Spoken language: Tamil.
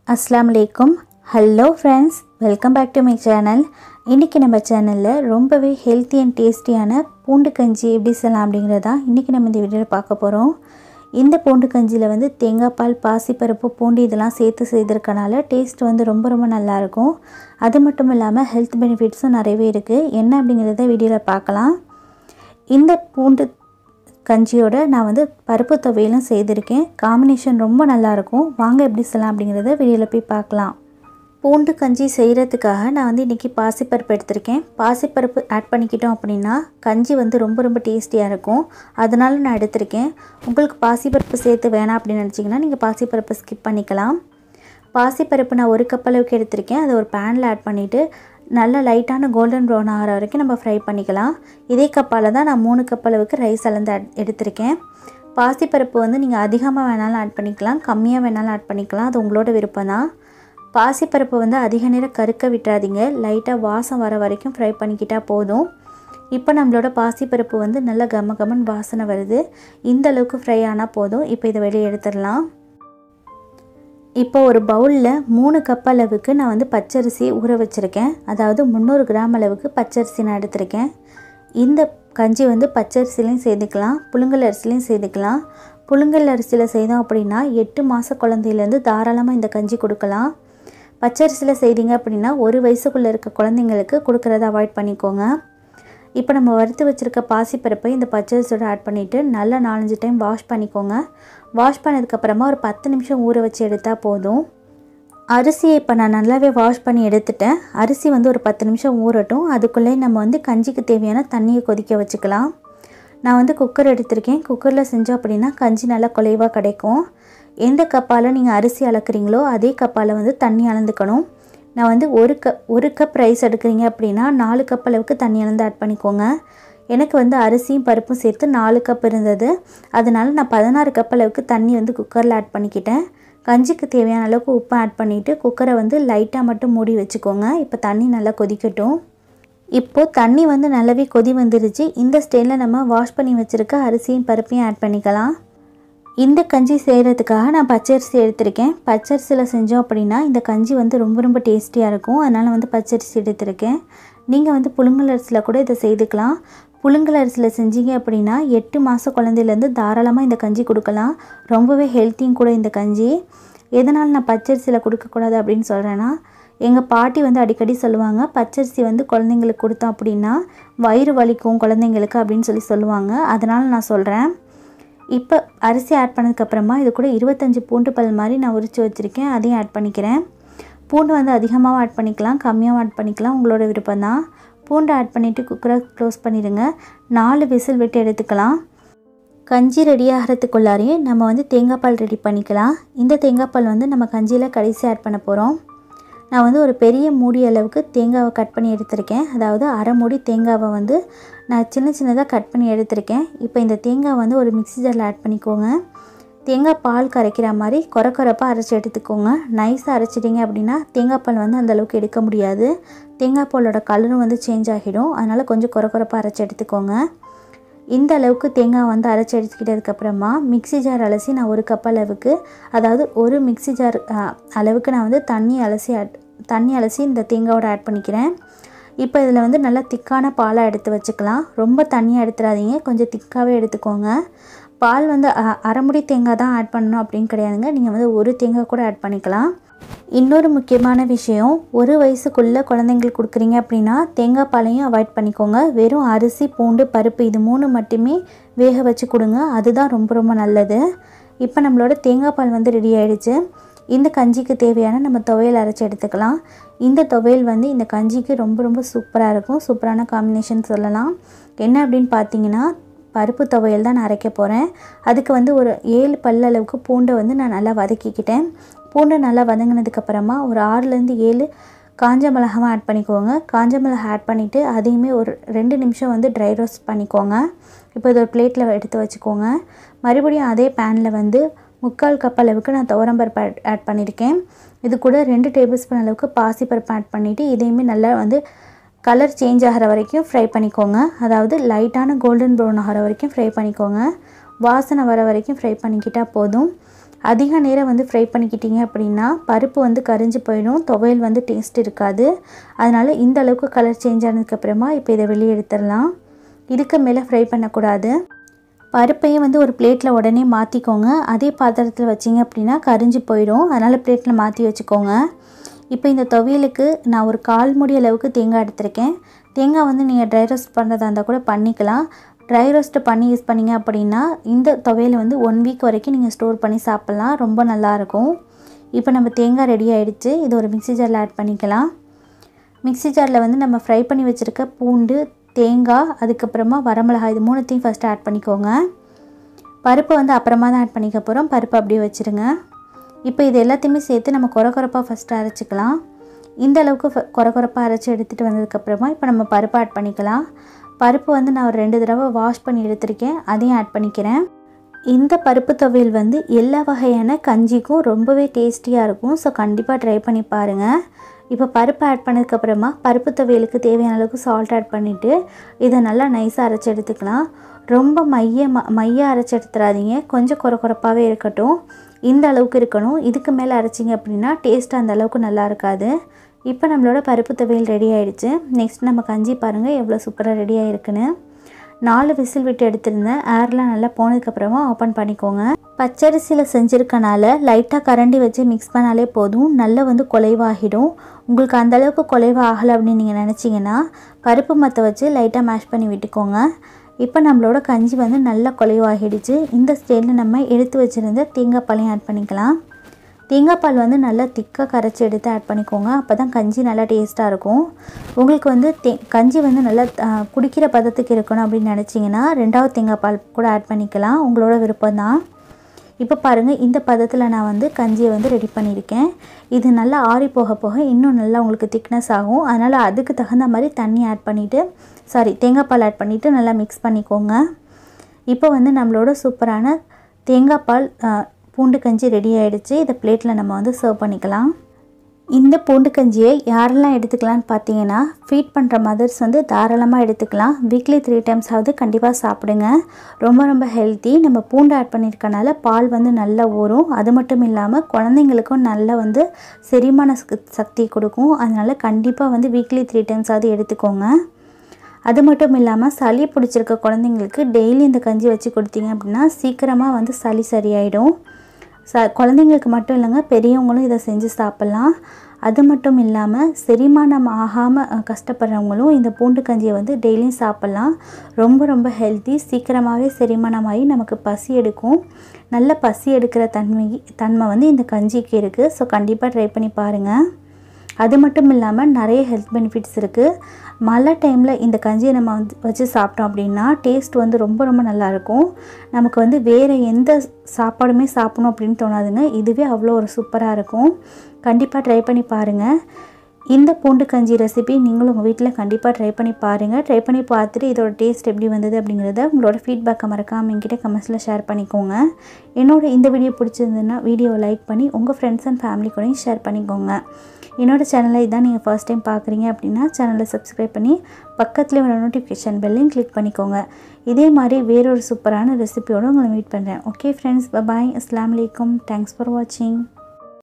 அஸ்ஸலாமு அலைக்கும் hello friends welcome back to my channel இன்றைக்கி நம்ம சேனலில் ரொம்பவே ஹெல்த்தி அண்ட் டேஸ்டியான பூண்டு கஞ்சி எப்படி செய்யலாம் அப்படிங்கிறதா இன்றைக்கி நம்ம இந்த வீடியோவில் பார்க்க போகிறோம் இந்த பூண்டு கஞ்சியில் வந்து தேங்காய் பால் பாசிப்பருப்பு பூண்டு இதெல்லாம் சேர்த்து செய்திருக்கனால டேஸ்ட் வந்து ரொம்ப ரொம்ப நல்லாயிருக்கும் அது மட்டும் இல்லாமல் ஹெல்த் பெனிஃபிட்ஸும் நிறையவே இருக்குது என்ன அப்படிங்கிறத வீடியோவில் பார்க்கலாம் இந்த பூண்டு கஞ்சியோட நான் வந்து பருப்பு துவையலும் செய்திருக்கேன் காம்பினேஷன் ரொம்ப நல்லாயிருக்கும் வாங்க எப்படி செய்யலாம் அப்படிங்கிறத வீடியோவில் போய் பார்க்கலாம் பூண்டு கஞ்சி செய்கிறதுக்காக நான் வந்து இன்றைக்கி பாசிப்பருப்பு எடுத்திருக்கேன் பாசிப்பருப்பு ஆட் பண்ணிக்கிட்டோம் அப்படின்னா கஞ்சி வந்து ரொம்ப ரொம்ப டேஸ்டியாக இருக்கும் அதனால நான் எடுத்திருக்கேன் உங்களுக்கு பாசிப்பருப்பு சேர்த்து வேணாம் அப்படின்னு நினச்சிங்கன்னா நீங்கள் பாசிப்பருப்பு ஸ்கிப் பண்ணிக்கலாம் பாசிப்பருப்பு நான் ஒரு கப் அளவுக்கு எடுத்திருக்கேன் அதை ஒரு பேனில் ஆட் பண்ணிவிட்டு நல்ல லைட்டான கோல்டன் ப்ரௌன் ஆகிற வரைக்கும் நம்ம ஃப்ரை பண்ணிக்கலாம் இதே கப்பால் தான் நான் மூணு கப் அளவுக்கு ரைஸ் அளந்து add- எடுத்திருக்கேன் பாசிப்பருப்பு வந்து நீங்கள் அதிகமாக வேணாலும் ஆட் பண்ணிக்கலாம் கம்மியாக வேணாலும் ஆட் பண்ணிக்கலாம் அது உங்களோட விருப்பம் தான் பாசிப்பருப்பு வந்து அதிக நேரம் கருக்க விட்டுறாதீங்க லைட்டாக வாசம் வர வரைக்கும் ஃப்ரை பண்ணிக்கிட்டால் போதும் இப்போ நம்மளோட பாசிப்பருப்பு வந்து நல்ல கம கமன் வாசனை வருது இந்த அளவுக்கு ஃப்ரை ஆனால் போதும் இப்போ இதை வெளியே எடுத்துடலாம் இப்போ ஒரு பவுலில் மூணு கப் அளவுக்கு நான் வந்து பச்சரிசி ஊற வச்சுருக்கேன் அதாவது முந்நூறு கிராம் அளவுக்கு பச்சரிசி நான் எடுத்திருக்கேன் இந்த கஞ்சி வந்து பச்சரிசிலையும் சேர்த்துக்கலாம் புழுங்கல் அரிசிலையும் சேர்த்துக்கலாம் புழுங்கல் அரிசியில் செய்தோம் அப்படின்னா எட்டு மாத குழந்தையிலேருந்து தாராளமாக இந்த கஞ்சி கொடுக்கலாம் பச்சரிசியில் செய்தீங்க அப்படின்னா ஒரு வயசுக்குள்ளே இருக்க குழந்தைங்களுக்கு கொடுக்கறத அவாய்ட் பண்ணிக்கோங்க இப்போ நம்ம வறுத்து வச்சுருக்க பாசிப்பருப்பை இந்த பச்சரிசியோட ஆட் பண்ணிவிட்டு நல்லா நாலஞ்சு டைம் வாஷ் பண்ணிக்கோங்க வாஷ் பண்ணதுக்கப்புறமா ஒரு பத்து நிமிஷம் ஊற வச்சு எடுத்தால் போதும் அரிசியை இப்போ நான் நல்லாவே வாஷ் பண்ணி எடுத்துட்டேன் அரிசி வந்து ஒரு பத்து நிமிஷம் ஊறட்டும் அதுக்குள்ளே நம்ம வந்து கஞ்சிக்கு தேவையான தண்ணியை கொதிக்க வச்சுக்கலாம் நான் வந்து குக்கர் எடுத்திருக்கேன் குக்கரில் செஞ்சோம் அப்படின்னா கஞ்சி நல்லா குலைவாக கிடைக்கும் எந்த கப்பால் நீங்கள் அரிசி அளக்குறீங்களோ அதே கப்பால் வந்து தண்ணி அளந்துக்கணும் நான் வந்து ஒரு கப் ஒரு கப் ரைஸ் எடுக்கிறீங்க அப்படின்னா நாலு கப் அளவுக்கு தண்ணி அளந்து ஆட் பண்ணிக்கோங்க எனக்கு வந்து அரிசியும் பருப்பும் சேர்த்து நாலு கப் இருந்தது அதனால நான் பதினாறு கப் அளவுக்கு தண்ணி வந்து குக்கரில் ஆட் பண்ணிக்கிட்டேன் கஞ்சிக்கு தேவையான அளவுக்கு உப்பு ஆட் பண்ணிவிட்டு குக்கரை வந்து லைட்டாக மட்டும் மூடி வச்சுக்கோங்க இப்போ தண்ணி நல்லா கொதிக்கட்டும் இப்போது தண்ணி வந்து நல்லாவே கொதி வந்துருச்சு இந்த ஸ்டேஜில் நம்ம வாஷ் பண்ணி வச்சுருக்க அரிசியும் பருப்பையும் ஆட் பண்ணிக்கலாம் இந்த கஞ்சி செய்கிறதுக்காக நான் பச்சரிசி எடுத்திருக்கேன் பச்சரிசியில் செஞ்சோம் அப்படின்னா இந்த கஞ்சி வந்து ரொம்ப ரொம்ப டேஸ்டியாக இருக்கும் அதனால் வந்து பச்சரிசி எடுத்திருக்கேன் நீங்கள் வந்து புழுங்கல் அரிசியில் கூட இதை செய்துக்கலாம் புழுங்கல் அரிசியில் செஞ்சீங்க அப்படின்னா எட்டு மாத குழந்தையிலேருந்து தாராளமாக இந்த கஞ்சி கொடுக்கலாம் ரொம்பவே ஹெல்த்தியும் கூட இந்த கஞ்சி எதனால் நான் பச்சரிசியில் கொடுக்கக்கூடாது அப்படின்னு சொல்கிறேன்னா எங்கள் பாட்டி வந்து அடிக்கடி சொல்லுவாங்க பச்சரிசி வந்து குழந்தைங்களுக்கு கொடுத்தோம் அப்படின்னா வயிறு வலிக்கும் குழந்தைங்களுக்கு அப்படின்னு சொல்லி சொல்லுவாங்க அதனால் நான் சொல்கிறேன் இப்போ அரிசி ஆட் பண்ணதுக்கப்புறமா இது கூட இருபத்தஞ்சி பூண்டு பல் மாதிரி நான் உரித்து வச்சுருக்கேன் அதையும் ஆட் பண்ணிக்கிறேன் பூண்டு வந்து அதிகமாகவும் ஆட் பண்ணிக்கலாம் கம்மியாகவும் ஆட் பண்ணிக்கலாம் உங்களோட விருப்பம் தான் பூண்டு ஆட் பண்ணிவிட்டு குக்கரை க்ளோஸ் பண்ணிடுங்க நாலு விசில் விட்டு எடுத்துக்கலாம் கஞ்சி ரெடி ஆகிறதுக்குள்ளாரையே நம்ம வந்து தேங்காய் பால் ரெடி பண்ணிக்கலாம் இந்த தேங்காய் பால் வந்து நம்ம கஞ்சியில் கடைசி ஆட் பண்ண போகிறோம் நான் வந்து ஒரு பெரிய மூடி அளவுக்கு தேங்காவை கட் பண்ணி எடுத்திருக்கேன் அதாவது அரை மூடி தேங்காவை வந்து நான் சின்ன சின்னதாக கட் பண்ணி எடுத்திருக்கேன் இப்போ இந்த தேங்காய் வந்து ஒரு மிக்ஸி ஜாரில் ஆட் பண்ணிக்கோங்க தேங்காய் பால் கரைக்கிற மாதிரி குறை குறைப்பாக அரைச்சி எடுத்துக்கோங்க நைஸாக அரைச்சிட்டிங்க அப்படின்னா தேங்காய் பால் வந்து அந்த அளவுக்கு எடுக்க முடியாது தேங்காய் பாலோட கலரும் வந்து சேஞ்ச் ஆகிடும் அதனால் கொஞ்சம் குறை குறைப்பாக அரைச்சி எடுத்துக்கோங்க இந்த அளவுக்கு தேங்காய் வந்து அரைச்சி எடுத்துக்கிட்டதுக்கப்புறமா மிக்ஸி ஜார் அலசி நான் ஒரு கப் அளவுக்கு அதாவது ஒரு மிக்ஸி ஜார் ஆ, அளவுக்கு நான் வந்து தண்ணி அலசி ஆட் தண்ணி அலசி இந்த தேங்காவோட ஆட் பண்ணிக்கிறேன் இப்போ இதில் வந்து நல்லா திக்கான பாலாக எடுத்து வச்சுக்கலாம் ரொம்ப தண்ணியாக எடுத்துடாதீங்க கொஞ்சம் திக்காகவே எடுத்துக்கோங்க பால் வந்து அ- அரை முடி தேங்காய் தான் ஆட் பண்ணணும் அப்படின்னு கிடையாதுங்க நீங்கள் வந்து ஒரு தேங்காய் கூட ஆட் பண்ணிக்கலாம் இன்னொரு முக்கியமான விஷயம் ஒரு வயசுக்குள்ளே குழந்தைங்களுக்கு கொடுக்குறீங்க அப்படின்னா தேங்காய் பாலையும் அவாய்ட் பண்ணிக்கோங்க வெறும் அரிசி பூண்டு பருப்பு இது மூணு மட்டுமே வேக வச்சு கொடுங்க அதுதான் ரொம்ப ரொம்ப நல்லது இப்போ நம்மளோட தேங்காய் பால் வந்து ரெடி ஆயிடுச்சு இந்த கஞ்சிக்கு தேவையான நம்ம துவையல் அரைச்சி எடுத்துக்கலாம் இந்த துவையல் வந்து இந்த கஞ்சிக்கு ரொம்ப ரொம்ப சூப்பராக இருக்கும் சூப்பரான காம்பினேஷன் சொல்லலாம் என்ன அப்படின்னு பார்த்தீங்கன்னா பருப்பு துவையல் தான் நான் அரைக்க போகிறேன் அதுக்கு வந்து ஒரு ஏழு பல்ல அளவுக்கு பூண்டை வந்து நான் நல்லா வதக்கிக்கிட்டேன் பூண்டை நல்லா வதங்கினதுக்கப்புறமா ஒரு ஆறுலேருந்து ஏழு காஞ்ச மிளகாவை ஆட் பண்ணிக்கோங்க காஞ்ச மிளகா ஆட் பண்ணிவிட்டு அதையுமே ஒரு ரெண்டு நிமிஷம் வந்து ட்ரை ரோஸ்ட் பண்ணிக்கோங்க இப்போ இது ஒரு பிளேட்டில் எடுத்து வச்சுக்கோங்க மறுபடியும் அதே பேனில் வந்து முக்கால் கப் அளவுக்கு நான் துவரம்பருப்பு ஆட் ஆட் பண்ணியிருக்கேன் இது கூட ரெண்டு டேபிள் ஸ்பூன் அளவுக்கு பாசிப்பருப்பு ஆட் பண்ணிவிட்டு இதையுமே நல்லா வந்து கலர் சேஞ்ச் ஆகிற வரைக்கும் ஃப்ரை பண்ணிக்கோங்க அதாவது லைட்டான கோல்டன் ப்ரௌன் ஆகிற வரைக்கும் ஃப்ரை பண்ணிக்கோங்க வாசனை வர வரைக்கும் ஃப்ரை பண்ணிக்கிட்டால் போதும் அதிக நேரம் வந்து ஃப்ரை பண்ணிக்கிட்டீங்க அப்படின்னா பருப்பு வந்து கரிஞ்சு போயிடும் துவையல் வந்து டேஸ்ட் இருக்காது அதனால் இந்த அளவுக்கு கலர் சேஞ்ச் ஆனதுக்கப்புறமா இப்போ இதை வெளியே எடுத்துடலாம் இதுக்கு மேலே ஃப்ரை பண்ணக்கூடாது பருப்பையும் வந்து ஒரு பிளேட்டில் உடனே மாற்றிக்கோங்க அதே பாத்திரத்தில் வச்சிங்க அப்படின்னா கரிஞ்சு போயிடும் அதனால் பிளேட்டில் மாற்றி வச்சுக்கோங்க இப்போ இந்த துவையலுக்கு நான் ஒரு கால் மூடி அளவுக்கு தேங்காய் எடுத்திருக்கேன் தேங்காய் வந்து நீங்கள் ட்ரை ரோஸ்ட் பண்ணுறதா இருந்தால் கூட பண்ணிக்கலாம் ட்ரை ரோஸ்ட் பண்ணி யூஸ் பண்ணிங்க அப்படின்னா இந்த துவையல் வந்து ஒன் வீக் வரைக்கும் நீங்கள் ஸ்டோர் பண்ணி சாப்பிட்லாம் ரொம்ப நல்லாயிருக்கும் இப்போ நம்ம தேங்காய் ரெடி ஆகிடுச்சு இது ஒரு மிக்ஸி ஜாரில் ஆட் பண்ணிக்கலாம் மிக்ஸி ஜாரில் வந்து நம்ம ஃப்ரை பண்ணி வச்சுருக்க பூண்டு தேங்காய் அதுக்கப்புறமா வரமிளகாய் இது மூணுத்தையும் ஃபஸ்ட்டு ஆட் பண்ணிக்கோங்க பருப்பு வந்து அப்புறமா தான் ஆட் பண்ணிக்க போகிறோம் பருப்பு அப்படியே வச்சுருங்க இப்போ இது எல்லாத்தையுமே சேர்த்து நம்ம குறை குறைப்பாக ஃபஸ்ட்டு அரைச்சிக்கலாம் இந்த அளவுக்கு ஃப- குறை குறைப்பாக அரைச்சி எடுத்துகிட்டு வந்ததுக்கப்புறமா இப்போ நம்ம பருப்பு ஆட் பண்ணிக்கலாம் பருப்பு வந்து நான் ஒரு ரெண்டு தடவை வாஷ் பண்ணி எடுத்திருக்கேன் அதையும் ஆட் பண்ணிக்கிறேன் இந்த பருப்பு துவையல் வந்து எல்லா வகையான கஞ்சிக்கும் ரொம்பவே டேஸ்டியாக இருக்கும் ஸோ கண்டிப்பாக ட்ரை பண்ணி பாருங்கள் இப்போ பருப்பு ஆட் பண்ணதுக்கப்புறமா பருப்பு துவையலுக்கு தேவையான அளவுக்கு சால்ட் ஆட் பண்ணிவிட்டு இதை நல்லா நைஸாக அரைச்சி எடுத்துக்கலாம் ரொம்ப மைய ம மைய அரைச்சி எடுத்துடாதீங்க கொஞ்சம் குறை குறைப்பாகவே இருக்கட்டும் இந்த அளவுக்கு இருக்கணும் இதுக்கு மேலே அரைச்சிங்க அப்படின்னா டேஸ்ட் அந்த அளவுக்கு நல்லா இருக்காது இப்போ நம்மளோட பருப்பு துவையல் ரெடி ஆயிடுச்சு நெக்ஸ்ட் நம்ம கஞ்சி பாருங்கள் எவ்வளோ சூப்பராக ரெடி ஆயிருக்குன்னு நாலு விசில் விட்டு எடுத்திருந்தேன் ஏர்லாம் நல்லா போனதுக்கப்புறமா ஓப்பன் பண்ணிக்கோங்க பச்சரிசியில் செஞ்சுருக்கனால லைட்டாக கரண்டி வச்சு மிக்ஸ் பண்ணாலே போதும் நல்லா வந்து குலைவாகிடும் உங்களுக்கு அந்த அளவுக்கு குலைவா ஆகலை அப்படின்னு நீங்கள் நினச்சிங்கன்னா பருப்பு மற்ற வச்சு லைட்டாக மேஷ் பண்ணி விட்டுக்கோங்க இப்போ நம்மளோட கஞ்சி வந்து நல்லா குலைவாகிடுச்சு இந்த ஸ்டேஜில் நம்ம எடுத்து வச்சுருந்த தேங்காய் பாலையும் ஆட் பண்ணிக்கலாம் தேங்காய் பால் வந்து நல்லா திக்காக கரைச்சி எடுத்து ஆட் பண்ணிக்கோங்க அப்போ தான் கஞ்சி நல்லா டேஸ்ட்டாக இருக்கும் உங்களுக்கு வந்து தே கஞ்சி வந்து நல்லா ஆ, குடிக்கிற பதத்துக்கு இருக்கணும் அப்படின்னு நினச்சிங்கன்னா ரெண்டாவது தேங்காய் பால் கூட ஆட் பண்ணிக்கலாம் உங்களோட விருப்பம் தான் இப்போ பாருங்கள் இந்த பதத்தில் நான் வந்து கஞ்சியை வந்து ரெடி பண்ணியிருக்கேன் இது நல்லா ஆறி போக போக இன்னும் நல்லா உங்களுக்கு திக்னஸ் ஆகும் அதனால் அதுக்கு தகுந்த மாதிரி தண்ணி ஆட் பண்ணிவிட்டு சாரி தேங்காய் பால் ஆட் பண்ணிவிட்டு நல்லா மிக்ஸ் பண்ணிக்கோங்க இப்போ வந்து நம்மளோட சூப்பரான தேங்காய் பால் ஆ, பூண்டு கஞ்சி ரெடி ஆயிடுச்சு இதை பிளேட்டில் நம்ம வந்து சர்வ் பண்ணிக்கலாம் இந்த பூண்டு கஞ்சியை யாரெல்லாம் எடுத்துக்கலாம்னு பார்த்தீங்கன்னா ஃபீட் பண்ணுற மதர்ஸ் வந்து தாராளமாக எடுத்துக்கலாம் வீக்லி த்ரீ டைம்ஸ் ஆகுது கண்டிப்பாக சாப்பிடுங்க ரொம்ப ரொம்ப ஹெல்த்தி நம்ம பூண்டு ஆட் பண்ணியிருக்கனால பால் வந்து நல்லா ஊறும் அது மட்டும் இல்லாமல் குழந்தைங்களுக்கும் நல்லா வந்து செரிமான சக்- சக்தி கொடுக்கும் அதனால் கண்டிப்பாக வந்து வீக்லி த்ரீ டைம்ஸ் ஆகுது எடுத்துக்கோங்க அது மட்டும் இல்லாமல் சளி பிடிச்சிருக்க குழந்தைங்களுக்கு டெய்லி இந்த கஞ்சி வச்சு கொடுத்தீங்க அப்படின்னா சீக்கிரமாக வந்து சளி சரியாயிடும் ச குழந்தைங்களுக்கு மட்டும் இல்லைங்க பெரியவங்களும் இதை செஞ்சு சாப்பிட்லாம் அது மட்டும் இல்லாமல் செரிமானம் ஆகாமல் கஷ்டப்படுறவங்களும் இந்த பூண்டு கஞ்சியை வந்து டெய்லியும் சாப்பிட்லாம் ரொம்ப ரொம்ப ஹெல்த்தி சீக்கிரமாகவே செரிமானமாகி நமக்கு பசி எடுக்கும் நல்ல பசி எடுக்கிற தன்மை தன்மை வந்து இந்த கஞ்சிக்கு இருக்குது ஸோ கண்டிப்பாக ட்ரை பண்ணி பாருங்கள் அது மட்டும் இல்லாமல் நிறைய ஹெல்த் பெனிஃபிட்ஸ் இருக்குது மழை டைமில் இந்த கஞ்சியை நம்ம வந்து வச்சு சாப்பிட்டோம் அப்படின்னா டேஸ்ட் வந்து ரொம்ப ரொம்ப நல்லாயிருக்கும் நமக்கு வந்து வேறு எந்த சாப்பாடுமே சாப்பிடணும் அப்படின்னு தோணாதுங்க இதுவே அவ்வளோ ஒரு சூப்பராக இருக்கும் கண்டிப்பாக ட்ரை பண்ணி பாருங்கள் இந்த பூண்டு கஞ்சி ரெசிபி நீங்களும் உங்கள் வீட்டில் கண்டிப்பாக ட்ரை பண்ணி பாருங்கள் ட்ரை பண்ணி பார்த்துட்டு இதோட டேஸ்ட் எப்படி வந்தது அப்படிங்கிறத உங்களோட ஃபீட்பேக்கை மறக்காமல் என்கிட்ட கமெண்ட்ஸில் ஷேர் பண்ணிக்கோங்க என்னோட இந்த வீடியோ பிடிச்சிருந்ததுன்னா வீடியோவை லைக் பண்ணி உங்கள் ஃப்ரெண்ட்ஸ் அண்ட் ஃபேமிலி கூடயும் ஷேர் பண்ணிக்கோங்க என்னோட சேனலை இதான் நீங்கள் ஃபர்ஸ்ட் டைம் பார்க்குறீங்க அப்படின்னா சேனலை சப்ஸ்கிரைப் பண்ணி பக்கத்துலேயே வர நோட்டிஃபிகேஷன் பெல்லையும் கிளிக் பண்ணிக்கோங்க இதே மாதிரி வேறொரு சூப்பரான ரெசிபியோடு உங்களை மீட் பண்ணுறேன் ஓகே ஃப்ரெண்ட்ஸ் பபாய் அஸ்லாம் வலைக்கம் தேங்க்ஸ் ஃபார் வாட்சிங்